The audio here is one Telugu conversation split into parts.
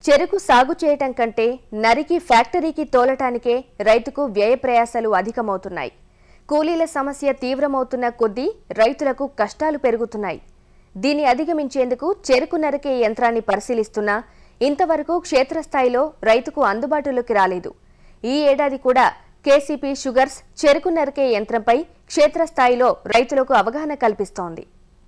చెరుకు సాగు చేయటం కంటే నరికి ఫ్యాక్టరీకి తోలటానికే రైతుకు వ్యయ ప్రయాసాలు అధికమవుతున్నాయి కూలీల సమస్య తీవ్రమవుతున్న కొద్దీ రైతులకు కష్టాలు పెరుగుతున్నాయి దీన్ని అధిగమించేందుకు చెరుకు నరికే యంత్రాన్ని పరిశీలిస్తున్నా ఇంతవరకు క్షేత్రస్థాయిలో రైతుకు అందుబాటులోకి రాలేదు ఈ ఏడాది కూడా కేసీపీ షుగర్స్ చెరుకు నరికే యంత్రంపై క్షేత్రస్థాయిలో రైతులకు అవగాహన కల్పిస్తోంది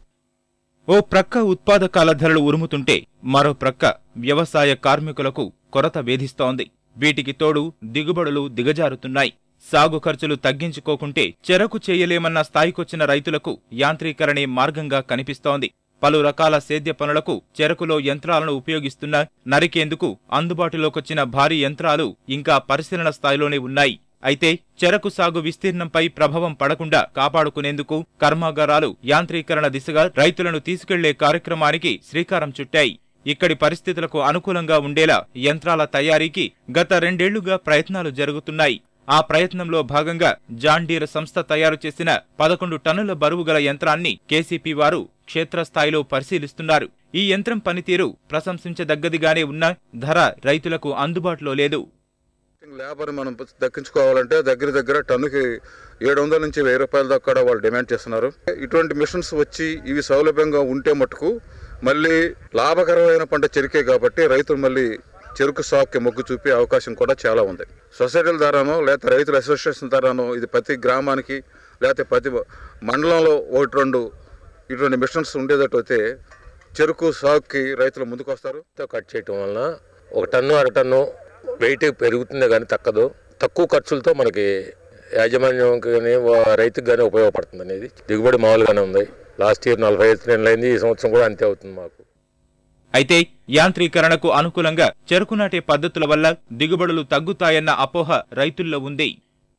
ఓ ప్రక్క ఉత్పాదకాల ధరలు ఉరుముతుంటే మరో ప్రక్క వ్యవసాయ కార్మికులకు కొరత వేధిస్తోంది వీటికి తోడు దిగుబడులు దిగజారుతున్నాయి సాగు ఖర్చులు తగ్గించుకోకుంటే చెరకు చేయలేమన్న స్థాయికొచ్చిన రైతులకు యాంత్రీకరణే మార్గంగా కనిపిస్తోంది పలు రకాల సేద్య పనులకు చెరకులో యంత్రాలను ఉపయోగిస్తున్నా నరికేందుకు అందుబాటులోకొచ్చిన భారీ యంత్రాలు ఇంకా పరిశీలన స్థాయిలోనే ఉన్నాయి అయితే చెరకు సాగు విస్తీర్ణంపై ప్రభావం పడకుండా కాపాడుకునేందుకు కర్మాగారాలు యాంత్రీకరణ దిశగా రైతులను తీసుకెళ్లే కార్యక్రమానికి శ్రీకారం చుట్టాయి ఇక్కడి పరిస్థితులకు అనుకూలంగా ఉండేలా యంత్రాల తయారీకి గత రెండేళ్లుగా ప్రయత్నాలు జరుగుతున్నాయి ఆ ప్రయత్నంలో భాగంగా జాండీర్ సంస్థ తయారు చేసిన పదకొండు టన్నుల బరువు గల యంత్రాన్ని కేసీపీ వారు క్షేత్రస్థాయిలో పరిశీలిస్తున్నారు ఈ యంత్రం పనితీరు ప్రశంసించదగ్గదిగానే ఉన్నా ధర రైతులకు అందుబాటులో లేదు లేబర్ మనం దక్కించుకోవాలంటే దగ్గర దగ్గర టన్నుకి ఏడు వందల నుంచి వెయ్యి రూపాయల దాకా కూడా వాళ్ళు డిమాండ్ చేస్తున్నారు ఇటువంటి మిషన్స్ వచ్చి ఇవి సౌలభ్యంగా ఉంటే మటుకు మళ్ళీ లాభకరమైన పంట చెరికే కాబట్టి రైతులు మళ్ళీ చెరుకు సాగుకి మొగ్గు చూపే అవకాశం కూడా చాలా ఉంది సొసైటీల ద్వారానో లేకపోతే రైతుల అసోసియేషన్ ద్వారానో ఇది ప్రతి గ్రామానికి లేకపోతే ప్రతి మండలంలో ఒకటి రెండు ఇటువంటి మిషన్స్ ఉండేటట్టు అయితే చెరుకు సాగుకి రైతులు ముందుకు వస్తారు తో కట్ చేయటం వలన ఒక టన్ను అర టన్ను వెయిట్ పెరుగుతుందే కానీ తక్కదు తక్కువ ఖర్చులతో మనకి యాజమాన్యంకి కానీ రైతుకి కానీ ఉపయోగపడుతుంది అనేది దిగుబడి మామూలుగానే ఉంది లాస్ట్ ఇయర్ నలభై ఐదు నెలలు అయింది ఈ సంవత్సరం కూడా అంతే అవుతుంది మాకు అయితే యాంత్రీకరణకు అనుకూలంగా చెరకు నాటే పద్ధతుల వల్ల దిగుబడులు తగ్గుతాయన్న అపోహ రైతుల్లో ఉంది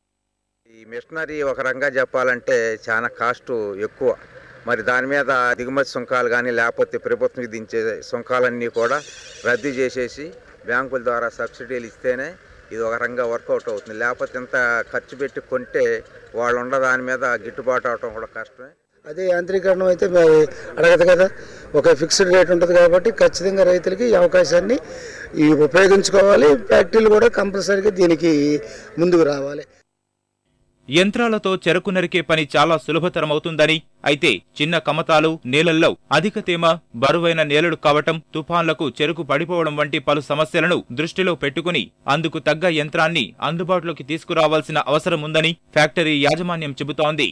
ఈ మిషనరీ ఒక రంగా చెప్పాలంటే చాలా కాస్ట్ ఎక్కువ మరి దాని మీద దిగుమతి సుంకాలు కానీ లేకపోతే ప్రభుత్వం విధించే సుంకాలన్నీ కూడా రద్దు చేసేసి బ్యాంకుల ద్వారా సబ్సిడీలు ఇస్తేనే ఇది ఒక రంగా వర్కౌట్ అవుతుంది లేకపోతే ఇంత ఖర్చు పెట్టి కొంటే వాళ్ళు ఉన్న దాని మీద గిట్టుబాటు అవటం కూడా కష్టమే అదే యాంత్రీకరణ అయితే మరి అడగదు కదా ఒక ఫిక్స్డ్ రేట్ ఉంటుంది కాబట్టి ఖచ్చితంగా రైతులకి ఈ అవకాశాన్ని ఈ ఉపయోగించుకోవాలి ఫ్యాక్టరీలు కూడా కంపల్సరీగా దీనికి ముందుకు రావాలి యంత్రాలతో చెరకు నరికే పని చాలా సులభతరమవుతుందని అయితే చిన్న కమతాలు నేలల్లో అధిక తేమ బరువైన నేలలు కావటం తుఫాన్లకు చెరుకు పడిపోవడం వంటి పలు సమస్యలను దృష్టిలో పెట్టుకుని అందుకు తగ్గ యంత్రాన్ని అందుబాటులోకి తీసుకురావాల్సిన అవసరముందని ఫ్యాక్టరీ యాజమాన్యం చెబుతోంది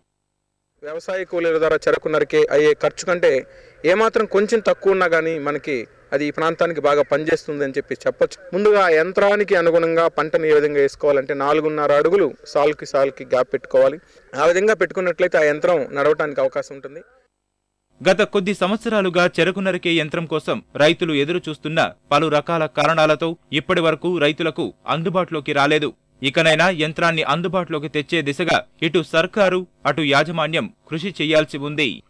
వ్యవసాయ కూలీల ద్వారా చెరకు నరికే అయ్యే ఖర్చు కంటే ఏమాత్రం కొంచెం తక్కువ ఉన్నా కానీ మనకి అది ఈ ప్రాంతానికి బాగా పనిచేస్తుంది అని చెప్పి చెప్పొచ్చు ముందుగా ఆ యంత్రానికి అనుగుణంగా పంటను ఏ విధంగా వేసుకోవాలంటే నాలుగున్నర అడుగులు సాల్కి సాల్కి గ్యాప్ పెట్టుకోవాలి ఆ విధంగా పెట్టుకున్నట్లయితే ఆ యంత్రం నడవటానికి అవకాశం ఉంటుంది గత కొద్ది సంవత్సరాలుగా చెరకు నరికే యంత్రం కోసం రైతులు ఎదురు చూస్తున్న పలు రకాల కారణాలతో ఇప్పటి వరకు రైతులకు అందుబాటులోకి రాలేదు ఇకనైనా యంత్రాన్ని అందుబాటులోకి తెచ్చే దిశగా ఇటు సర్కారు అటు యాజమాన్యం కృషి చేయాల్సి ఉంది